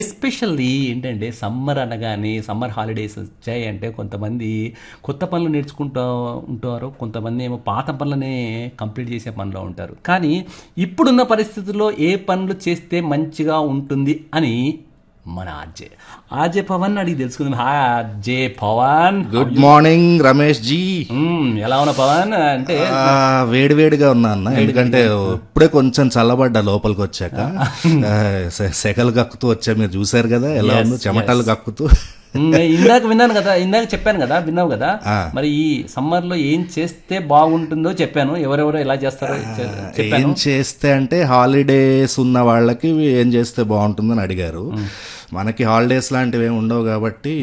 Especially ఏంటంటే summer అనగానే summer holidays వచ్చాయి అంటే కొంతమంది కొత్త పనులు నేర్చుకుంటూ ఉంటారు కొంతమంది ఏమో పాత పనులనే కంప్లీట్ చేసే పనిలో ఉంటారు కానీ ఇప్పుడున్న పరిస్థితుల్లో ఏ పనులు చేస్తే మంచిగా ఉంటుంది అని మన ఆర్జే ఆర్జే పవన్ అడిగి తెలుసుకుందాం hi RJ Pavan good morning Ramesh ji మ్మ్, ఎలా ఉన్నా పవన్ అంటే ఆ, వేడివేడిగా ఉన్నా అన్న ఎందుకంటే ఇప్పుడే కొంచెం చల్లబడ్డా లోపలికి వచ్చాక ఆ, సె- సెగలు కక్కుతూ వచ్చా మీరు చూసారు కదా ఎలా ఉందో చెమటలు కక్కుతూ మ్మ్, ఇందాక విన్నాను కదా ఇందాక చెప్పాను కదా విన్నావు కదా ఆ. మరి ఈ సమ్మర్ లో ఏం చేస్తే బాగుంటుందో చెప్పాను ఎవరెవరో ఎలా చేస్తారో చె- చెప్పాను ఏం చేస్తే అంటే హాలిడేస్ ఉన్న వాళ్ళకి ఏం చేస్తే బాగుంటుందని అడిగారు మనకి హాలిడేస్ లాంటివి ఏమి ఉండవు కాబట్టి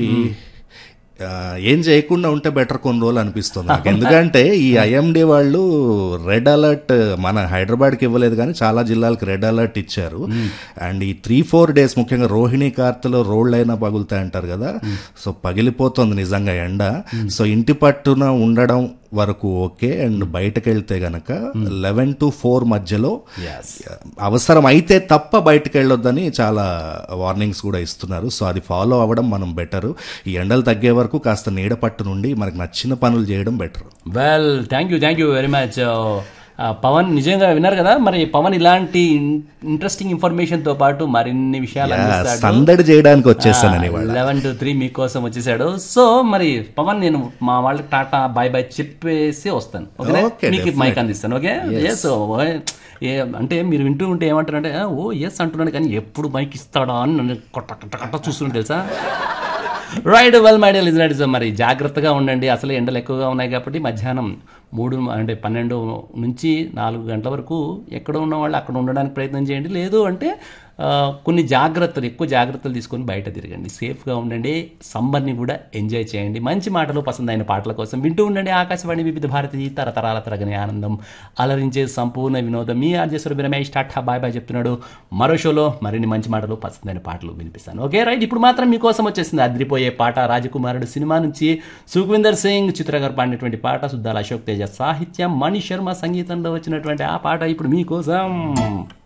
ఆ, ఏం చేయకుండా ఉంటే బెటర్ కొన్ని రోజులు అనిపిస్తుంది నాకు ఎందుకంటే ఈ ఐఎండి వాళ్ళు రెడ్ అలర్ట్ మన హైదరాబాద్కి ఇవ్వలేదు కానీ చాలా జిల్లాలకు రెడ్ అలర్ట్ ఇచ్చారు అండ్ ఈ త్రీ ఫోర్ డేస్ ముఖ్యంగా రోహిణి కార్తెలో రోడ్లు అయినా పగులుతాయి అంటారు కదా సో పగిలిపోతుంది నిజంగా ఎండ సో ఇంటి పట్టున ఉండడం వరకు ఓకే అండ్ బయటకు వెళ్తే గనక లెవెన్ టు ఫోర్ మధ్యలో Yes. అవసరం అయితే తప్ప బయటకు వెళ్ళొద్దని చాలా వార్నింగ్స్ కూడా ఇస్తున్నారు సో అది ఫాలో అవ్వడం మనం బెటర్ ఈ ఎండలు తగ్గే వరకు కాస్త నీడ పట్టు నుండి మనకు నచ్చిన పనులు చేయడం better well thank you thank you very much Pavan నిజంగా విన్నారు కదా మరి పవన్ ఇలాంటి ఇంట్రెస్టింగ్ ఇన్ఫర్మేషన్ తో పాటు మరిన్ని విషయాలు అందిస్తాడు సందడి చేయడానికి వచ్చేసానని ఇవాళ లెవెన్ టు త్రీ మీకోసం వచ్చేసాడు సో మరి పవన్ నేను మా వాళ్ళకి టాటా బాయ్ బాయ్ చెప్పేసి వస్తాను ఓకేనా? Okay, మీకు మైక్ అందిస్తాను ఓకే ఎస్ ఏ అంటే మీరు వింటూ ఉంటే ఏమంటారంటే ఓ ఎస్ అంటున్నాను కానీ ఎప్పుడు మైక్ ఇస్తాడా అని నన్ను కొట్ట కట్ట కట్ట చూస్తుంటే తెలుసా right well my dear listeners మరి జాగ్రత్తగా ఉండండి అసలు ఎండలు ఎక్కువగా ఉన్నాయి కాబట్టి మధ్యాహ్నం మూడు అంటే పన్నెండు నుంచి నాలుగు గంటల వరకు ఎక్కడ ఉన్న వాళ్ళు అక్కడ ఉండడానికి ప్రయత్నం చేయండి లేదు అంటే ఆ, కొన్ని జాగ్రత్తలు ఎక్కువ జాగ్రత్తలు తీసుకొని బయట తిరగండి సేఫ్గా ఉండండి సమ్మర్ని కూడా ఎంజాయ్ చేయండి మంచి మాటలు పసందైన పాటల కోసం వింటూ ఉండండి ఆకాశవాణి వివిధ భారతి తరతరాల తరగని ఆనందం అలరించే సంపూర్ణ వినోదం మీ ఆర్జేశ్వర రమేష్ టాటా బాయ్ బాయ్ చెప్తున్నాడు మరో షోలో మరిన్ని మంచి మాటలు పసందైన పాటలు వినిపిస్తాను ఓకే రైట్ ఇప్పుడు మాత్రం మీకోసం వచ్చేసింది అద్రిపోయే పాట రాజకుమారుడు సినిమా నుంచి సుఖ్విందర్ సింగ్ చిత్ర గారు పాడినటువంటి పాట సుద్దాల అశోక్ తేజ సాహిత్యం మణి శర్మ సంగీతంలో వచ్చినటువంటి ఆ పాట ఇప్పుడు మీకోసం